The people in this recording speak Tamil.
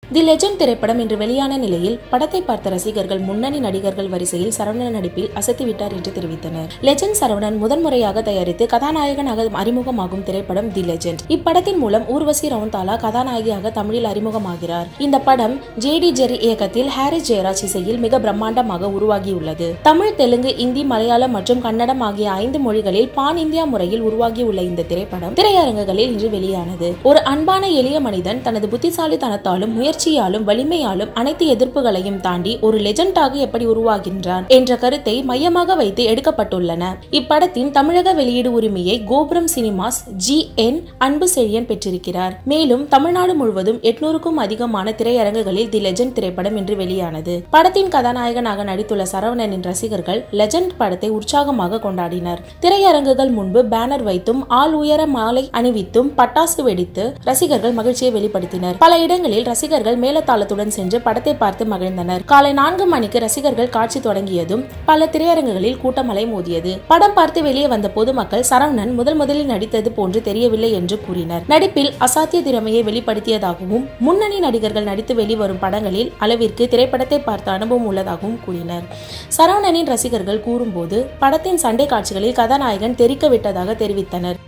தி லெஜண்ட் திரைப்படம் இன்று வெளியான நிலையில் படத்தை பார்த்த ரசிகர்கள் முன்னணி நடிகர்கள் வரிசையில் சரவணன் நடிப்பில் அசத்திவிட்டார் என்று தெரிவித்தனர் லெஜண்ட் சரவணன் முதன்முறையாக தயாரித்து கதாநாயகனாக அறிமுகமாகும் திரைப்படம் தி லெஜண்ட் இப்படத்தின் மூலம் ஊர்வசி ரவுந்தாலா கதாநாயகியாக தமிழில் அறிமுகமாகிறார் இந்த படம் ஜே டி ஜெரி இயக்கத்தில் ஹாரிஸ் ஜெயராஜ் இசையில் மிக பிரம்மாண்டமாக உருவாகியுள்ளது தமிழ் தெலுங்கு இந்தி மலையாளம் மற்றும் கன்னடம் ஆகிய ஐந்து மொழிகளில் பான் இந்தியா முறையில் உருவாகியுள்ள இந்த திரைப்படம் திரையரங்குகளில் இன்று வெளியானது ஒரு அன்பான எளிய மனிதன் தனது புத்திசாலித்தனத்தாலும் முயற்சியாலும் வலிமையாலும் அனைத்து எதிர்ப்புகளையும் தாண்டி ஒரு லெஜண்டாக எப்படி உருவாகின்றான் என்ற கருத்தை மையமாக வைத்து எடுக்கப்பட்டுள்ளன இப்படத்தின் தமிழக வெளியீடு உரிமையை கோபுரம் சினிமாஸ் ஜி என் அன்பு செழியன் பெற்றிருக்கிறார் மேலும் தமிழ்நாடு முழுவதும் எட்நூறுக்கும் அதிகமான திரையரங்குகளில் தி லெஜண்ட் திரைப்படம் இன்று வெளியானது படத்தின் கதாநாயகனாக நடித்துள்ள சரவணனின் ரசிகர்கள் லெஜண்ட் படத்தை உற்சாகமாக கொண்டாடினர் திரையரங்குகள் முன்பு பேனர் வைத்தும் ஆள் உயர மாலை அணிவித்தும் பட்டாசு வெடித்து ரசிகர்கள் மகிழ்ச்சியை வெளிப்படுத்தினர் பல இடங்களில் ரசிகர்கள் மேலதாளத்துடன் சென்று படத்தை பார்த்து மகிழ்ந்தனர் காலை நான்கு மணிக்கு ரசிகர்கள் காட்சி தொடங்கியதும் பல திரையரங்குகளில் கூட்டமலை மோதியது படம் பார்த்து வெளியே வந்த பொதுமக்கள் சரவணன் முதல் முதலில் நடித்தது போன்று தெரியவில்லை என்று கூறினர் நடிப்பில் அசாத்திய திறமையை வெளிப்படுத்தியதாகவும் முன்னணி நடிகர்கள் நடித்து வெளிவரும் படங்களில் அளவிற்கு திரைப்படத்தை பார்த்த அனுபவம் உள்ளதாகவும் கூறினர் சரவணனின் ரசிகர்கள் கூறும்போது படத்தின் சண்டை காட்சிகளில் கதாநாயகன் தெரிக்க விட்டதாக தெரிவித்தனர்